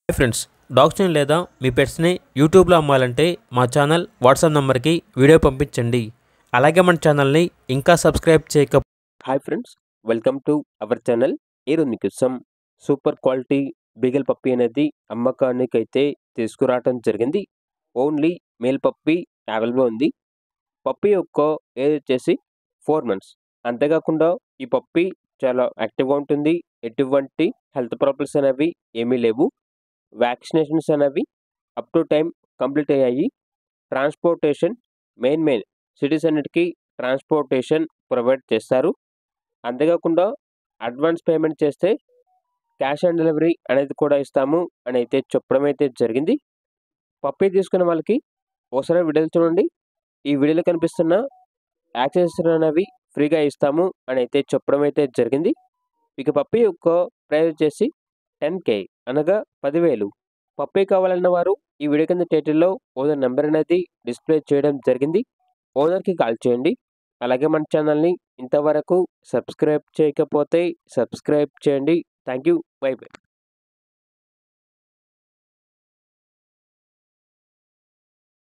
hi friends డాగ్స్ని లేదా మీ పెట్స్ని యూట్యూబ్లో అమ్మాలంటే మా ఛానల్ వాట్సాప్ నెంబర్కి వీడియో పంపించండి అలాగే మన ఛానల్ని ఇంకా సబ్స్క్రైబ్ చేయక hi friends welcome to our channel ఈరోజు మీకోసం సూపర్ క్వాలిటీ బీగల్ పప్పి అనేది అమ్మకానికి అయితే తీసుకురావడం జరిగింది ఓన్లీ మేల్ పప్పి అవైలబుల్ ఉంది పప్పి యొక్క ఏజ్ వచ్చేసి ఫోర్ మంత్స్ అంతేకాకుండా ఈ పప్పి చాలా యాక్టివ్గా ఉంటుంది ఎటువంటి హెల్త్ ప్రాబ్లమ్స్ అనేవి ఏమీ లేవు వ్యాక్సినేషన్స్ అనేవి అప్ టు టైం కంప్లీట్ అయ్యాయి ట్రాన్స్పోర్టేషన్ మెయిన్ మెయిన్ సిటీస్ అన్నిటికీ ట్రాన్స్పోర్టేషన్ ప్రొవైడ్ చేస్తారు అంతేకాకుండా అడ్వాన్స్ పేమెంట్ చేస్తే క్యాష్ ఆన్ డెలివరీ అనేది కూడా ఇస్తాము అని అయితే చెప్పడం అయితే జరిగింది పప్పీ తీసుకున్న వాళ్ళకి ఒకసారి వీడియోలు చూడండి ఈ వీడియోలో కనిపిస్తున్న యాక్సెస్ అనేవి ఫ్రీగా ఇస్తాము అని అయితే చెప్పడం అయితే జరిగింది ఇక పప్పీ యొక్క ప్రైస్ వచ్చేసి టెన్ కే అనగా పదివేలు పప్పీ కావాలన్న వారు ఈ వీడియో కింద టైటిల్లో ఓనర్ నెంబర్ అనేది డిస్ప్లే చేయడం జరిగింది ఓనర్కి కాల్ చేయండి అలాగే మన ఛానల్ని ఇంతవరకు సబ్స్క్రైబ్ చేయకపోతే సబ్స్క్రైబ్ చేయండి థ్యాంక్ యూ బై బై